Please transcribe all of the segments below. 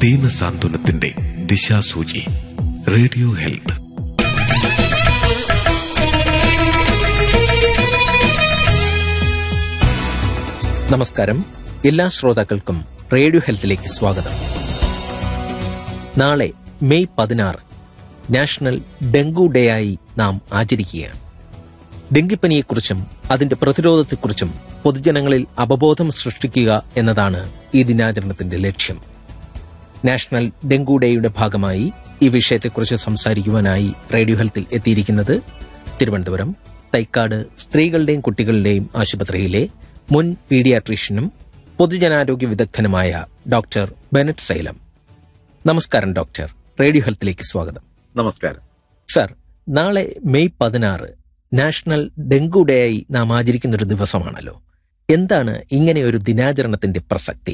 ദീനസാന്ത്വനത്തിന്റെ ദിശാസൂചി radio health നമസ്കാരം എല്ലാ ശ്രോതാക്കൾക്കും റേഡിയോ ഹെൽത്തിലേക്ക് സ്വാഗതം നാളെ മെയ് പതിനാറ് നാഷണൽ ഡെങ്കു ഡേ ആയി നാം ആചരിക്കുകയാണ് ഡെങ്കിപ്പനിയെക്കുറിച്ചും അതിന്റെ പ്രതിരോധത്തെക്കുറിച്ചും പൊതുജനങ്ങളിൽ അവബോധം സൃഷ്ടിക്കുക എന്നതാണ് ഈ ദിനാചരണത്തിന്റെ ലക്ഷ്യം നാഷണൽ ഡെങ്കു ഡേയുടെ ഭാഗമായി ഈ വിഷയത്തെക്കുറിച്ച് സംസാരിക്കുവാനായി റേഡിയോ ഹെൽത്തിൽ എത്തിയിരിക്കുന്നത് തിരുവനന്തപുരം തൈക്കാട് സ്ത്രീകളുടെയും കുട്ടികളുടെയും ആശുപത്രിയിലെ മുൻ പീഡിയാട്രീഷ്യനും പൊതുജനാരോഗ്യ വിദഗ്ധനുമായ ഡോക്ടർ ബെനറ്റ് സൈലം നമസ്കാരം ഡോക്ടർ റേഡിയോ ഹെൽത്തിലേക്ക് സ്വാഗതം നമസ്കാരം സർ നാളെ മെയ് പതിനാറ് നാഷണൽ ഡെങ്കു ഡേ ആയി നാം ആചരിക്കുന്ന ഒരു ദിവസമാണല്ലോ എന്താണ് ഇങ്ങനെ ഒരു ദിനാചരണത്തിന്റെ പ്രസക്തി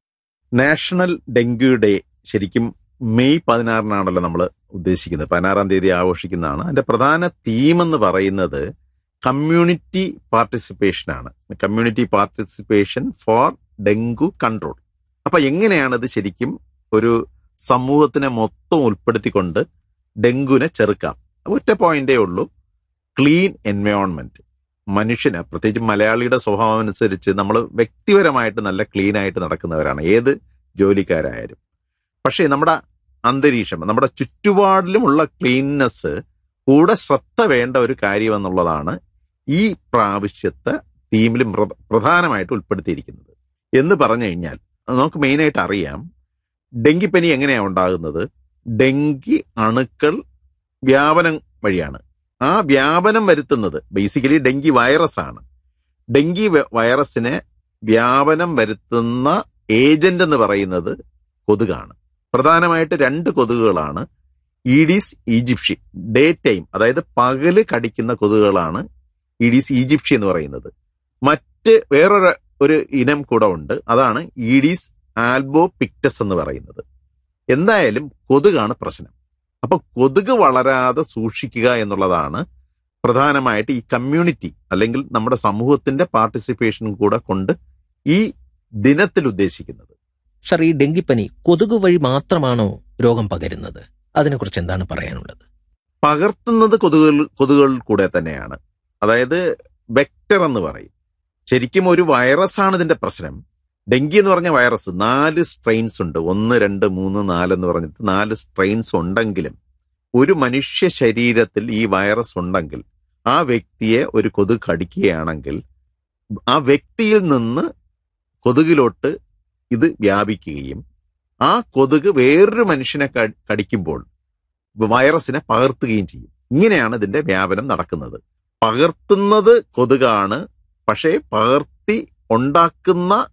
നാഷണൽ ഡെങ്കു ഡേ ശരിക്കും മെയ് പതിനാറിനാണല്ലോ നമ്മൾ ഉദ്ദേശിക്കുന്നത് പതിനാറാം തീയതി ആഘോഷിക്കുന്നതാണ് അതിന്റെ പ്രധാന തീം എന്ന് പറയുന്നത് കമ്മ്യൂണിറ്റി പാർട്ടിസിപ്പേഷൻ ആണ് community participation for dengue control അപ്പൊ എങ്ങനെയാണ് ഇത് ശരിക്കും ഒരു സമൂഹത്തിനെ മൊത്തം ഉൾപ്പെടുത്തിക്കൊണ്ട് ഡെങ്കുവിനെ ചെറുക്കാം ഒറ്റ പോയിന്റേ ഉള്ളൂ ക്ലീൻ എൻവയോൺമെന്റ് മനുഷ്യന് പ്രത്യേകിച്ച് മലയാളിയുടെ സ്വഭാവം അനുസരിച്ച് നമ്മൾ വ്യക്തിപരമായിട്ട് നല്ല ക്ലീൻ ആയിട്ട് നടക്കുന്നവരാണ് ഏത് ജോലിക്കാരായാലും പക്ഷേ നമ്മുടെ അന്തരീക്ഷം നമ്മുടെ ചുറ്റുപാടിലുമുള്ള ക്ലീൻനെസ് കൂടെ ശ്രദ്ധ വേണ്ട ഒരു കാര്യം എന്നുള്ളതാണ് ഈ പ്രാവശ്യത്തെ തീമിലും പ്ര- പ്രധാനമായിട്ട് ഉൾപ്പെടുത്തിയിരിക്കുന്നത് എന്ന് പറഞ്ഞു കഴിഞ്ഞാൽ നമുക്ക് മെയിനായിട്ട് അറിയാം ഡെങ്കിപ്പനി എങ്ങനെയാണ് ഉണ്ടാകുന്നത് ഡെങ്കി അണുക്കൾ വ്യാപനം വഴിയാണ് ആ വ്യാപനം വരുത്തുന്നത് ബേസിക്കലി ഡെങ്കി വൈറസ് ആണ് ഡെങ്കി വ- വൈറസിനെ വ്യാപനം വരുത്തുന്ന ഏജന്റ് എന്ന് പറയുന്നത് കൊതുകാണ് പ്രധാനമായിട്ട് രണ്ട് കൊതുകുകളാണ് ഈഡീസ് ഈജിപ്ഷി ഡേ ടൈം അതായത് പകല് കടിക്കുന്ന കൊതുകുകളാണ് ഈഡീസ് ഈജിപ്ഷി എന്ന് പറയുന്നത് മറ്റ് വേറൊരു ഒരു ഇനം കൂടെ ഉണ്ട് അതാണ് ഈഡീസ് ആൽബോ പിക്ടസ് എന്ന് പറയുന്നത് എന്തായാലും കൊതുകാണ് പ്രശ്നം അപ്പൊ കൊതുക് വളരാതെ സൂക്ഷിക്കുക എന്നുള്ളതാണ് പ്രധാനമായിട്ട് ഈ കമ്മ്യൂണിറ്റി അല്ലെങ്കിൽ നമ്മുടെ സമൂഹത്തിന്റെ പാർട്ടിസിപ്പേഷൻ കൂടെ കൊണ്ട് ഈ ദിനത്തിൽ ഉദ്ദേശിക്കുന്നത് സർ ഈ ഡെങ്കിപ്പനി കൊതുക് വഴി മാത്രമാണോ രോഗം പകരുന്നത് അതിനെക്കുറിച്ച് എന്താണ് പറയാനുള്ളത് പകർത്തുന്നത് കൊതുകുകൾ കൊതുകുകളിൽ കൂടെ തന്നെയാണ് അതായത് വെക്ടർ എന്ന് പറയും ശരിക്കും ഒരു വൈറസാണ് ഇതിന്റെ പ്രശ്നം ഡെങ്കി എന്ന് പറഞ്ഞ വൈറസ് നാല് സ്ട്രെയിൻസ് ഉണ്ട് ഒന്ന് രണ്ട് മൂന്ന് നാല് എന്ന് പറഞ്ഞിട്ട് നാല് സ്ട്രെയിൻസ് ഉണ്ടെങ്കിലും ഒരു മനുഷ്യ ശരീരത്തിൽ ഈ വൈറസ് ഉണ്ടെങ്കിൽ ആ വ്യക്തിയെ ഒരു കൊതുക് കടിക്കുകയാണെങ്കിൽ ആ വ്യക്തിയിൽ നിന്ന് കൊതുകിലോട്ട് ഇത് വ്യാപിക്കുകയും ആ കൊതുക് വേറൊരു മനുഷ്യനെ ക- കടിക്കുമ്പോൾ വൈറസിനെ പകർത്തുകയും ചെയ്യും ഇങ്ങനെയാണ് ഇതിന്റെ വ്യാപനം നടക്കുന്നത് പകർത്തുന്നത് കൊതുകാണ് പക്ഷേ പകർത്തി ഉണ്ടാക്കുന്ന